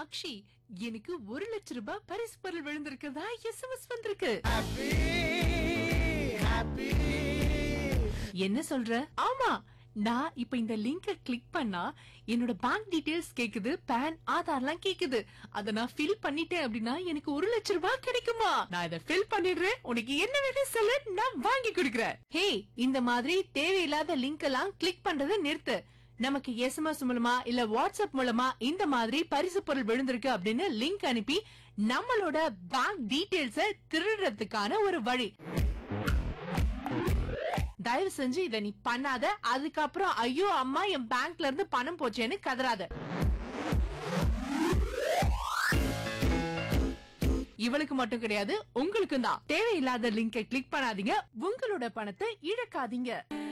சாக்ஷி எனக்கு ஒரு லட்சம் ரூபாய் பரிசு பொருள் விழுந்திருக்கிறதா எஸ்எம்எஸ் வந்திருக்கு என்ன சொல்ற ஆமா நான் இப்ப இந்த லிங்க கிளிக் பண்ணா என்னோட பேங்க் டீடைல்ஸ் கேக்குது பேன் ஆதார்லாம் கேக்குது அத நான் ஃபில் பண்ணிட்டேன் அப்படின்னா எனக்கு ஒரு லட்சம் ரூபாய் கிடைக்குமா நான் இத ஃபில் பண்ணிடுறேன் உனக்கு என்ன வேணும் சொல்லு நான் வாங்கி கொடுக்கறேன் ஹே இந்த மாதிரி தேவையில்லாத லிங்க் எல்லாம் கிளிக் பண்றதை நிறுத்து நமக்கு எஸ்எம்எஸ் மூலமா இல்ல வாட்ஸ்அப் மூலமா இந்த மாதிரி பரிசு பொருள் விழுந்திருக்கு அப்படின்னு லிங்க் அனுப்பி நம்மளோட பேங்க் டீடைல்ஸ திருடுறதுக்கான ஒரு வழி தயவு செஞ்சு இத நீ பண்ணாத அதுக்கப்புறம் ஐயோ அம்மா என் பேங்க்ல இருந்து பணம் போச்சேன்னு கதறாத இவளுக்கு மட்டும் கிடையாது உங்களுக்கும் தான் தேவையில்லாத லிங்கை கிளிக் பண்ணாதீங்க உங்களோட பணத்தை இழக்காதீங்க